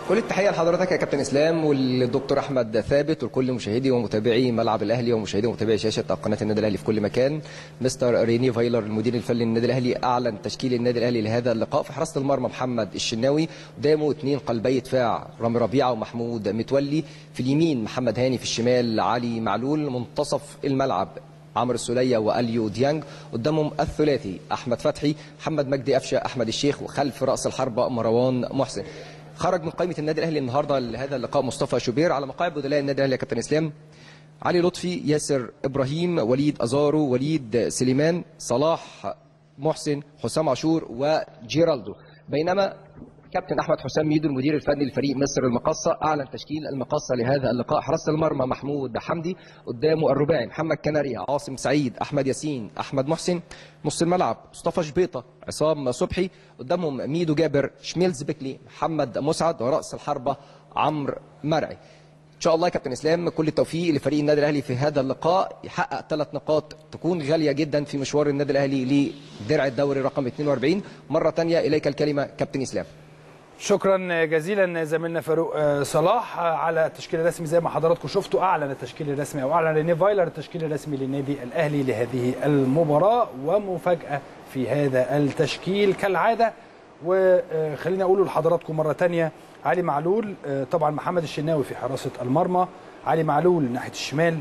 كل التحيه لحضرتك يا كابتن اسلام والدكتور احمد ثابت ولكل مشاهدي ومتابعي ملعب الاهلي ومشاهدي ومتابعي شاشه قناه النادي الاهلي في كل مكان مستر ريني فايلر المدير الفني للنادي الاهلي اعلن تشكيل النادي الاهلي لهذا اللقاء في حراسه المرمى محمد الشناوي قدامه اثنين قلبي دفاع رامي ربيعه ومحمود متولي في اليمين محمد هاني في الشمال علي معلول منتصف الملعب عمرو السوليه واليو ديانج قدامهم الثلاثي احمد فتحي محمد مجدي قفشه احمد الشيخ وخلف راس الحربه مروان محسن خرج من قائمه النادي الاهلي النهارده لهذا اللقاء مصطفى شوبير على مقاعد بدلاء النادي الاهلي يا كابتن اسلام علي لطفي ياسر ابراهيم وليد ازارو وليد سليمان صلاح محسن حسام عاشور وجيرالدو بينما كابتن احمد حسام ميدو المدير الفني لفريق مصر المقاصه اعلن تشكيل المقاصه لهذا اللقاء حراسه المرمى محمود حمدي قدامه الرباعي محمد كناريا عاصم سعيد احمد ياسين احمد محسن نص الملعب مصطفى شبيطه عصام صبحي قدامهم ميدو جابر شميلز بيكلي محمد مسعد وراس الحربه عمرو مرعي ان شاء الله يا كابتن اسلام كل التوفيق لفريق النادي الاهلي في هذا اللقاء يحقق ثلاث نقاط تكون غاليه جدا في مشوار النادي الاهلي لدرع الدوري رقم 42 مره ثانيه اليك الكلمه كابتن اسلام شكرا جزيلا زميلنا فاروق صلاح على التشكيل الرسمي زي ما حضراتكم شفتوا اعلن التشكيل الرسمي او اعلن ريني فايلر التشكيل الرسمي للنادي الاهلي لهذه المباراه ومفاجاه في هذا التشكيل كالعاده وخليني اقوله لحضراتكم مره ثانيه علي معلول طبعا محمد الشناوي في حراسه المرمى علي معلول ناحيه الشمال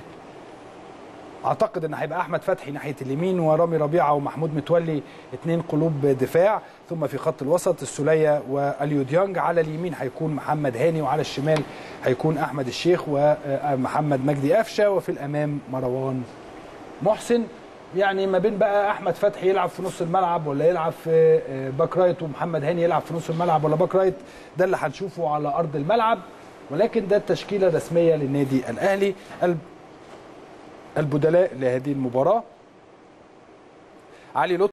اعتقد ان هيبقى احمد فتحي ناحيه اليمين ورامي ربيعه ومحمود متولي اثنين قلوب دفاع ثم في خط الوسط السوليه واليو ديانج على اليمين هيكون محمد هاني وعلى الشمال هيكون احمد الشيخ ومحمد مجدي قفشه وفي الامام مروان محسن يعني ما بين بقى احمد فتحي يلعب في نص الملعب ولا يلعب في باك رايت ومحمد هاني يلعب في نص الملعب ولا باك رايت ده اللي هنشوفه على ارض الملعب ولكن ده التشكيله الرسميه للنادي الاهلي البدلاء لهذه المباراه علي لطفي